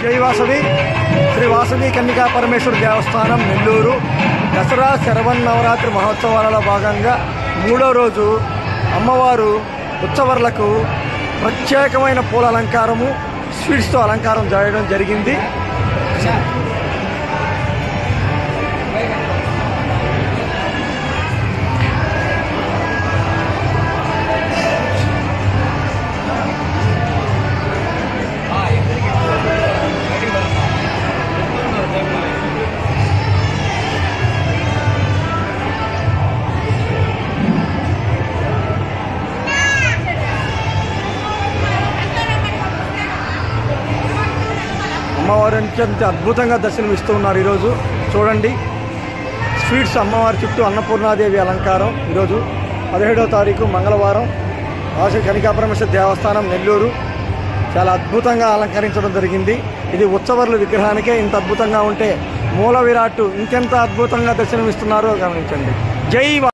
జై వాసవి శ్రీ వాసవి కన్నికా పరమేశ్వర దేవస్థానం నెల్లూరు దసరా శరవన్నవరాత్రి మహోత్సవాలలో భాగంగా మూడో రోజు అమ్మవారు ఉత్సవర్లకు ప్రత్యేకమైన పూల అలంకారము స్వీట్స్తో అలంకారం చేయడం జరిగింది అమ్మవారి అత్యంత అద్భుతంగా దర్శనమిస్తూ ఉన్నారు ఈరోజు చూడండి స్వీట్స్ అమ్మవారి చుట్టూ అన్నపూర్ణాదేవి అలంకారం ఈరోజు పదిహేడవ తారీఖు మంగళవారం వాసవి కనికాపరమేశ్వర దేవస్థానం నెల్లూరు చాలా అద్భుతంగా అలంకరించడం జరిగింది ఇది ఉత్సవర్ల విగ్రహానికే ఇంత అద్భుతంగా ఉంటే మూల విరాట్ ఇంకెంత అద్భుతంగా దర్శనమిస్తున్నారో గమనించండి జై వా-